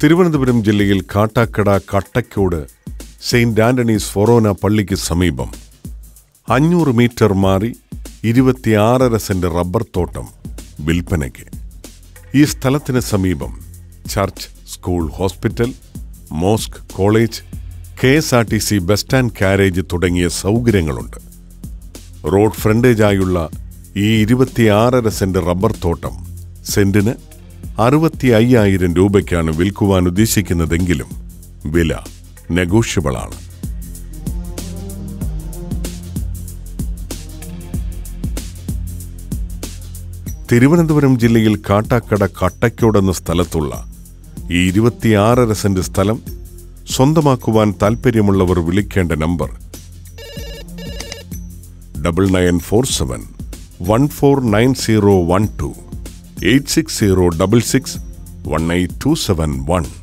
തിരുവനന്തപുരം ജില്ലയിൽ Kattakada Kattakode saint Antony's forane പള്ളിക്ക് സമീപം അഞ്ഞൂറ് മീറ്റർ മാറി ഇരുപത്തിയാറര സെന്റ് റബ്ബർ തോട്ടം വിൽപ്പനയ്ക്ക് ഈ സ്ഥലത്തിന് സമീപം church school hospital mosque college K S R T C bus stand garage തുടങ്ങിയ സൗകര്യങ്ങളുണ്ട് റോഡ് ഫ്രണ്ടേജായുള്ള ഈ ഇരുപത്തിയാറര സെന്റ് റബ്ബർ തോട്ടം സെന്റിന് അറുപത്തി അയ്യായിരം രൂപയ്ക്കാണ് വിൽക്കുവാൻ ഉദ്ദേശിക്കുന്നതെങ്കിലും വില നെഗോഷ്യബിളാണ് തിരുവനന്തപുരം ജില്ലയിൽ കാട്ടാക്കട കട്ടയ്ക്കോട് എന്ന സ്ഥലത്തുള്ള ഈ ഇരുപത്തിയാറര സെന്റ് സ്ഥലം സ്വന്തമാക്കുവാൻ താൽപ്പര്യമുള്ളവർ വിളിക്കേണ്ട number double nine four seven one four nine zero one two eight six zero double six one eight two seven one